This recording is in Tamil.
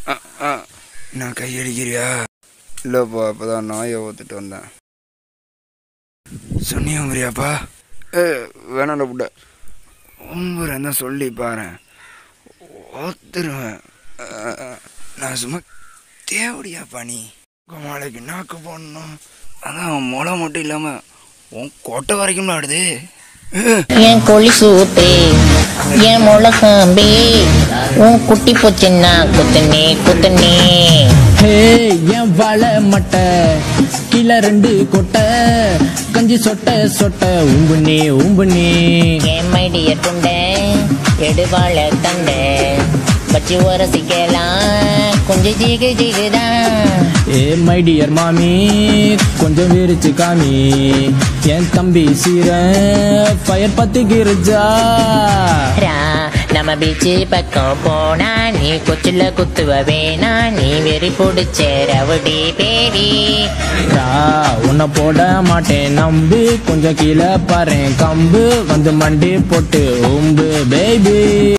அ, அ. நான் கையடிக்கிறியா இல்லைப்பா அப்பதான் நாயை ஓத்துட்டு வந்தேன் சொன்னியா முறியாப்பா ஏ வேணாம்டா புட்ட உம்புறேன் தான் சொல்லி பாரு ஓத்துருவேன் அ, அ, நான் சும்மா தேவடியாப்பா நீ மாலைக்கு நாக்கு போடணும் அதான் முளை மட்டும் இல்லாமல் உன் கொட்டை வரைக்கும் ஆடுது என் கொழி சூத்து என் முளகாம்பி உன் குட்டி போச்சுன்னா குத்துனே குத்துனே ஹே என் வாழை மட்டை கீழே ரெண்டு கொட்டை கஞ்சி சொட்ட சொட்ட உம்புனே உம்புனே என் மைடிய துண்டை எடுவாழ தண்டை வச்சு உரசிக்கலாம் கொஞ்சம் ஜிகு ஜிகுதான் ஏ மை டியர் மாமி கொஞ்சம் விரிச்சு காமி என் தம்பி சீர ஃபயர் பத்துக்கிருச்சா ரா, நம்ம பீச்சு பக்கம் போனா நீ கொச்சுல குத்துவ வேணா நீ வெறி பிடிச்ச ரவுடி பேபி ரா, உன்னை போட மாட்டேன் நம்பு கொஞ்சம் கீழே பாரு கம்பு வந்து மண்டி போட்டு உம்பு பேபி